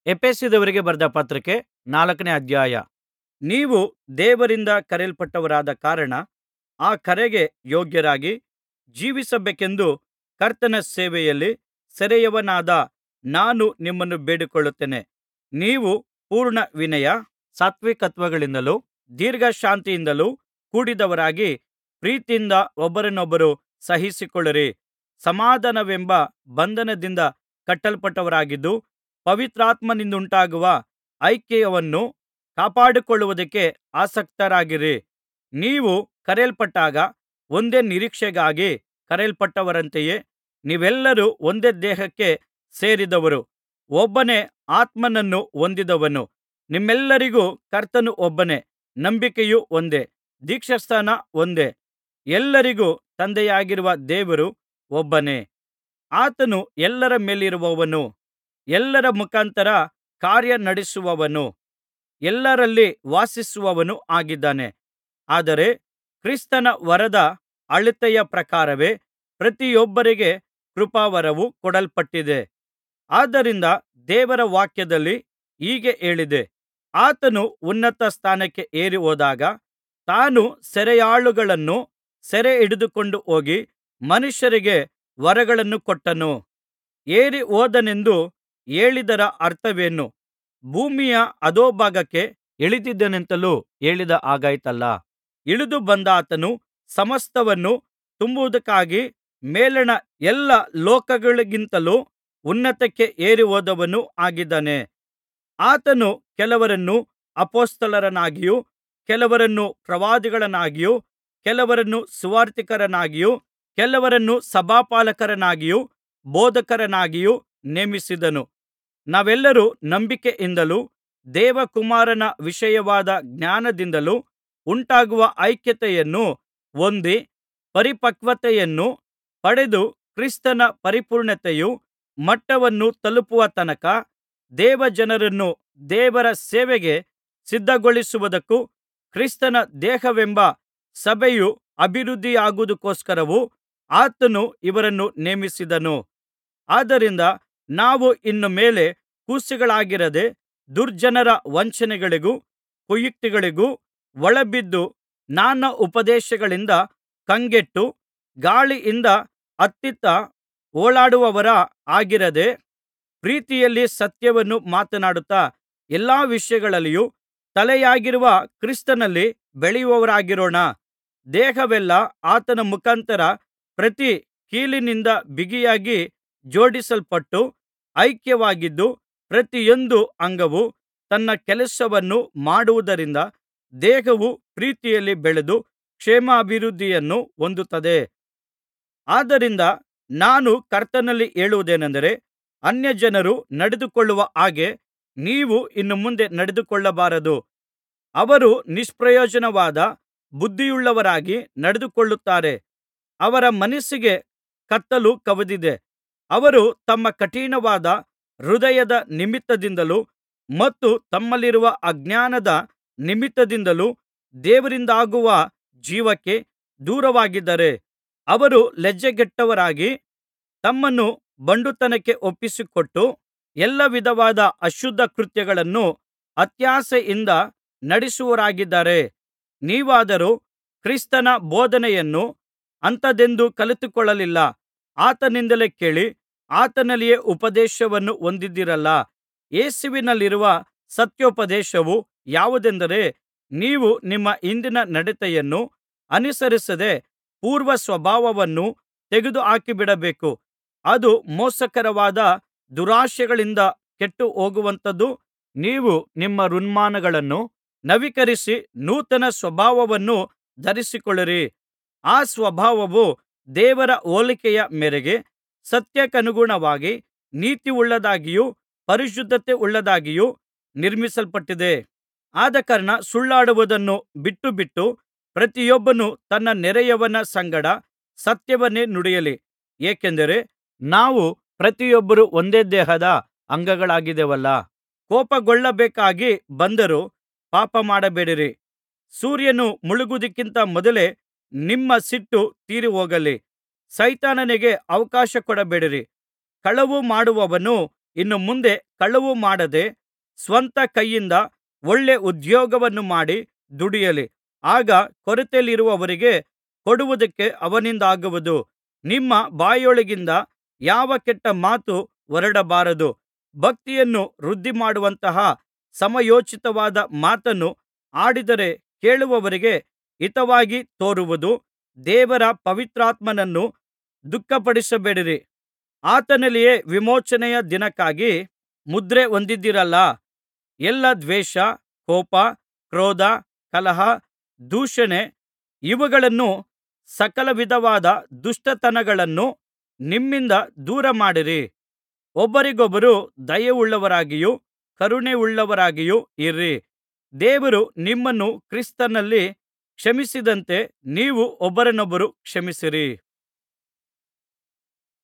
ಎಫೆಸದವರಿಗೆ ಬರೆದ ಪತ್ರಿಕೆ ನಾಲ್ಕನೇ ಅಧ್ಯಾಯ ನೀವು ದೇವರಿಂದ ಕರೆಯಲ್ಪಟ್ಟವರಾದ ಕಾರಣ ಆ ಕರೆಗೆ ಯೋಗ್ಯರಾಗಿ ಜೀವಿಸಬೇಕೆಂದು ಕರ್ತನ ಸೇವೆಯಲ್ಲಿ ಸೆರೆಯವನಾದ ನಾನು ನಿಮ್ಮನ್ನು ಬೇಡಿಕೊಳ್ಳುತ್ತೇನೆ ನೀವು ಪೂರ್ಣ ವಿನಯ ಸಾತ್ವಿಕತ್ವಗಳಿಂದಲೂ ದೀರ್ಘಶಾಂತಿಯಿಂದಲೂ ಕೂಡಿದವರಾಗಿ ಪ್ರೀತಿಯಿಂದ ಒಬ್ಬರನ್ನೊಬ್ಬರು ಸಹಿಸಿಕೊಳ್ಳಿರಿ ಸಮಾಧಾನವೆಂಬ ಬಂಧನದಿಂದ ಕಟ್ಟಲ್ಪಟ್ಟವರಾಗಿದ್ದು ಪವಿತ್ರಾತ್ಮನಿಂದುಂಟಾಗುವ ಐಕ್ಯವನ್ನು ಕಾಪಾಡಿಕೊಳ್ಳುವುದಕ್ಕೆ ಆಸಕ್ತರಾಗಿರಿ ನೀವು ಕರೆಯಲ್ಪಟ್ಟಾಗ ಒಂದೇ ನಿರೀಕ್ಷೆಗಾಗಿ ಕರೆಯಲ್ಪಟ್ಟವರಂತೆಯೇ ನೀವೆಲ್ಲರೂ ಒಂದೇ ದೇಹಕ್ಕೆ ಸೇರಿದವರು ಒಬ್ಬನೇ ಆತ್ಮನನ್ನು ಹೊಂದಿದವನು ನಿಮ್ಮೆಲ್ಲರಿಗೂ ಕರ್ತನು ಒಬ್ಬನೇ ನಂಬಿಕೆಯು ಒಂದೇ ದೀಕ್ಷಾಸ್ನಾನ ಒಂದೇ ಎಲ್ಲರಿಗೂ ತಂದೆಯಾಗಿರುವ ದೇವರು ಒಬ್ಬನೇ ಆತನು ಎಲ್ಲರ ಮೇಲಿರುವವನೂ ಎಲ್ಲರ ಮುಖಾಂತರ ಕಾರ್ಯ ನಡೆಸುವವನೂ ಎಲ್ಲರಲ್ಲಿ ವಾಸಿಸುವವನೂ ಆಗಿದ್ದಾನೆ ಆದರೆ ಕ್ರಿಸ್ತನ ವರದ ಅಳತೆಯ ಪ್ರಕಾರವೇ ಪ್ರತಿಯೊಬ್ಬರಿಗೆ ಕೃಪಾವರವು ಕೊಡಲ್ಪಟ್ಟಿದೆ ಆದ್ದರಿಂದ ದೇವರ ವಾಕ್ಯದಲ್ಲಿ ಹೀಗೆ ಹೇಳಿದೆ ಆತನು ಉನ್ನತ ಸ್ಥಾನಕ್ಕೆ ಏರಿ ಹೋದಾಗ ತಾನು ಸೆರೆಯಾಳುಗಳನ್ನು ಸೆರೆಹಿಡಿದುಕೊಂಡು ಹೋಗಿ ಮನುಷ್ಯರಿಗೆ ವರಗಳನ್ನು ಕೊಟ್ಟನು ಏರಿ ಹೋದನೆಂದು ಹೇಳಿದರ ಅರ್ಥವೇನು ಭೂಮಿಯ ಅಧೋಭಾಗಕ್ಕೆ ಇಳಿದಿದ್ದನೆಂತಲೂ ಹೇಳಿದ ಹಾಗಾಯಿತಲ್ಲಾ ಇಳಿದು ಬಂದಾತನು ಸಮಸ್ತವನ್ನು ತುಂಬುವುದಕ್ಕಾಗಿ ಮೇಲಣ ಎಲ್ಲಾ ಲೋಕಗಳಿಗಿಂತಲೂ ಉನ್ನತಕ್ಕೆ ಏರಿ ಹೋದವನೂ ಆಗಿದ್ದಾನೆ ಆತನು ಕೆಲವರನ್ನು ಅಪೊಸ್ತಲರನ್ನಾಗಿಯೂ ಕೆಲವರನ್ನು ಪ್ರವಾದಿಗಳನ್ನಾಗಿಯೂ ಕೆಲವರನ್ನು ಸುವಾರ್ತಿಕರನ್ನಾಗಿಯೂ ಕೆಲವರನ್ನು ಸಭಾಪಾಲಕರನ್ನಾಗಿಯೂ ಬೋಧಕರನ್ನಾಗಿಯೂ ನೇಮಿಸಿದನು ನಾವೆಲ್ಲರೂ ನಂಬಿಕೆಯಿಂದಲೂ ದೇವಕುಮಾರನ ವಿಷಯವಾದ ಜ್ಞಾನದಿಂದಲೂ ಉಂಟಾಗುವ ಐಕ್ಯತೆಯನ್ನು ಹೊಂದಿ ಪರಿಪಕ್ವತೆಯನ್ನು ಪಡೆದು ಕ್ರಿಸ್ತನ ಪರಿಪೂರ್ಣತೆಯ ಮಟ್ಟವನ್ನು ತಲುಪುವ ತನಕ ದೇವಜನರನ್ನು ದೇವರ ಸೇವೆಗೆ ಸಿದ್ಧಗೊಳಿಸುವುದಕ್ಕೂ ಕ್ರಿಸ್ತನ ದೇಹವೆಂಬ ಸಭೆಯು ಅಭಿವೃದ್ಧಿಯಾಗುವುದಕ್ಕೋಸ್ಕರವೂ ಆತನು ಇವರನ್ನು ನೇಮಿಸಿದನು ಆದ್ದರಿಂದ ನಾವು ಇನ್ನು ಮೇಲೆ ಕೂಸುಗಳಾಗಿರದೆ ದುರ್ಜನರ ವಂಚನೆಗಳಿಗೂ ಕುಯುಕ್ತಿಗಳಿಗೂ ಒಳಬಿದ್ದು ನಾನಾ ಉಪದೇಶಗಳಿಂದ ಕಂಗೆಟ್ಟು ಗಾಳಿಯಿಂದ ಅತ್ತಿತ್ತ ಓಲಾಡುವವರ ಹಾಗಿರದೆ ಪ್ರೀತಿಯಲ್ಲಿ ಸತ್ಯವನ್ನು ಮಾತನಾಡುತ್ತಾ ಎಲ್ಲಾ ವಿಷಯಗಳಲ್ಲಿಯೂ ತಲೆಯಾಗಿರುವ ಕ್ರಿಸ್ತನಲ್ಲಿ ಬೆಳೆಯುವವರಾಗಿರೋಣ ದೇಹವೆಲ್ಲಾ ಆತನ ಮುಖಾಂತರ ಪ್ರತಿ ಕೀಲಿನಿಂದ ಬಿಗಿಯಾಗಿ ಜೋಡಿಸಲ್ಪಟ್ಟು ಐಕ್ಯವಾಗಿದ್ದು ಪ್ರತಿಯೊಂದು ಅಂಗವು ತನ್ನ ಕೆಲಸವನ್ನು ಮಾಡುವುದರಿಂದ ದೇಹವು ಪ್ರೀತಿಯಲ್ಲಿ ಬೆಳೆದು ಕ್ಷೇಮಾಭಿವೃದ್ಧಿಯನ್ನು ಹೊಂದುತ್ತದೆ ಆದ್ದರಿಂದ ನಾನು ಕರ್ತನಲ್ಲಿ ಹೇಳುವುದೇನಂದರೆ ಅನ್ಯಜನರು ನಡೆದುಕೊಳ್ಳುವ ಹಾಗೆ ನೀವು ಇನ್ನು ಮುಂದೆ ನಡೆದುಕೊಳ್ಳಬಾರದು ಅವರು ನಿಷ್ಪ್ರಯೋಜನವಾದ ಬುದ್ಧಿಯುಳ್ಳವರಾಗಿ ನಡೆದುಕೊಳ್ಳುತ್ತಾರೆ ಅವರ ಮನಸ್ಸಿಗೆ ಕತ್ತಲು ಕವಿದಿದೆ ಅವರು ತಮ್ಮ ಕಠಿಣವಾದ ಹೃದಯದ ನಿಮಿತ್ತದಿಂದಲೂ ಮತ್ತು ತಮ್ಮಲ್ಲಿರುವ ಅಜ್ಞಾನದ ನಿಮಿತ್ತದಿಂದಲೂ ದೇವರಿಂದಾಗುವ ಜೀವಕ್ಕೆ ದೂರವಾಗಿದ್ದಾರೆ ಅವರು ಲಜ್ಜೆಗೆಟ್ಟವರಾಗಿ ತಮ್ಮನ್ನು ಬಂಡುತನಕ್ಕೆ ಒಪ್ಪಿಸಿಕೊಟ್ಟು ಎಲ್ಲಾ ವಿಧವಾದ ಅಶುದ್ಧ ಕೃತ್ಯಗಳನ್ನು ಅತ್ಯಾಸೆಯಿಂದ ನಡೆಸುವವರಾಗಿದ್ದಾರೆ ನೀವಾದರೋ ಕ್ರಿಸ್ತನ ಬೋಧನೆಯನ್ನು ಅಂಥದೆಂದು ಕಲಿತುಕೊಳ್ಳಲಿಲ್ಲ ಆತನಿಂದಲೇ ಕೇಳಿ ಆತನಲ್ಲಿಯೇ ಉಪದೇಶವನ್ನು ಹೊಂದಿದ್ದೀರಲ್ಲಾ ಯೇಸುವಿನಲ್ಲಿರುವ ಸತ್ಯೋಪದೇಶವು ಯಾವುದೆಂದರೆ ನೀವು ನಿಮ್ಮ ಹಿಂದಿನ ನಡತೆಯನ್ನು ಅನುಸರಿಸದೆ ಪೂರ್ವಸ್ವಭಾವವನ್ನು ತೆಗೆದುಹಾಕಿಬಿಡಬೇಕು ಅದು ಮೋಸಕರವಾದ ದುರಾಶೆಗಳಿಂದ ಕೆಟ್ಟುಹೋಗುವಂಥದ್ದು ನೀವು ನಿಮ್ಮ ಹೃನ್ಮಾನಗಳನ್ನು ನವೀಕರಿಸಿ ನೂತನ ಸ್ವಭಾವವನ್ನು ಧರಿಸಿಕೊಳ್ಳಿರಿ ಆ ಸ್ವಭಾವವು ದೇವರ ಹೋಲಿಕೆಯ ಮೇರೆಗೆ ಸತ್ಯಕ್ಕನುಗುಣವಾಗಿ ನೀತಿಯುಳ್ಳದ್ದಾಗಿಯೂ ಪರಿಶುದ್ಧತೆಯುಳ್ಳದ್ದಾಗಿಯೂ ನಿರ್ಮಿಸಲ್ಪಟ್ಟಿದೆ ಆದಕಾರಣ ಸುಳ್ಳಾಡುವುದನ್ನು ಬಿಟ್ಟುಬಿಟ್ಟು ಪ್ರತಿಯೊಬ್ಬನು ತನ್ನ ನೆರೆಯವನ ಸಂಗಡ ಸತ್ಯವನ್ನೇ ನುಡಿಯಲಿ ಏಕೆಂದರೆ ನಾವು ಪ್ರತಿಯೊಬ್ಬರೂ ಒಂದೇ ದೇಹದ ಅಂಗಗಳಾಗಿದ್ದೇವಲ್ಲಾ ಕೋಪಗೊಳ್ಳಬೇಕಾಗಿ ಬಂದರೂ ಪಾಪಮಾಡಬೇಡಿರಿ ಸೂರ್ಯನು ಮುಳುಗುವುದಕ್ಕಿಂತ ಮೊದಲೇ ನಿಮ್ಮ ಸಿಟ್ಟು ತೀರಿಹೋಗಲಿ ಸೈತಾನನಿಗೆ ಅವಕಾಶ ಕೊಡಬೇಡಿರಿ ಕಳವು ಮಾಡುವವನು ಇನ್ನು ಮುಂದೆ ಕಳವು ಮಾಡದೆ ಸ್ವಂತ ಕೈಯಿಂದ ಒಳ್ಳೆ ಉದ್ಯೋಗವನ್ನು ಮಾಡಿ ದುಡಿಯಲಿ ಆಗ ಕೊರತೆಯಲ್ಲಿರುವವರಿಗೆ ಕೊಡುವುದಕ್ಕೆ ಅವನಿಂದಾಗುವುದು ನಿಮ್ಮ ಬಾಯೊಳಗಿಂದ ಯಾವ ಕೆಟ್ಟ ಮಾತು ಹೊರಡಬಾರದು ಭಕ್ತಿಯನ್ನು ವೃದ್ಧಿಮಾಡುವಂತಹ ಸಮಯೋಚಿತವಾದ ಮಾತನ್ನು ಆಡಿದರೆ ಕೇಳುವವರಿಗೆ ಹಿತವಾಗಿ ತೋರುವುದು ದೇವರ ಪವಿತ್ರಾತ್ಮನನ್ನು ದುಃಖಪಡಿಸಬೇಡಿರಿ ಆತನಲ್ಲಿಯೇ ವಿಮೋಚನೆಯ ದಿನಕ್ಕಾಗಿ ಮುದ್ರೆ ಹೊಂದಿದ್ದೀರಲ್ಲಾ ಎಲ್ಲಾ ದ್ವೇಷ ಕೋಪ ಕ್ರೋಧ ಕಲಹ ದೂಷಣೆ ಇವುಗಳನ್ನೂ ಸಕಲ ವಿಧವಾದ ದುಷ್ಟತನಗಳನ್ನೂ ನಿಮ್ಮಿಂದ ದೂರಮಾಡಿರಿ ಒಬ್ಬರಿಗೊಬ್ಬರು ದಯೆಯುಳ್ಳವರಾಗಿಯೂ ಕರುಣೆಯುಳ್ಳವರಾಗಿಯೂ ಇರಿ ದೇವರು ನಿಮ್ಮನ್ನು ಕ್ರಿಸ್ತನಲ್ಲಿ ಕ್ಷಮಿಸಿದಂತೆ ನೀವು ಒಬ್ಬರನ್ನೊಬ್ಬರು ಕ್ಷಮಿಸಿರಿ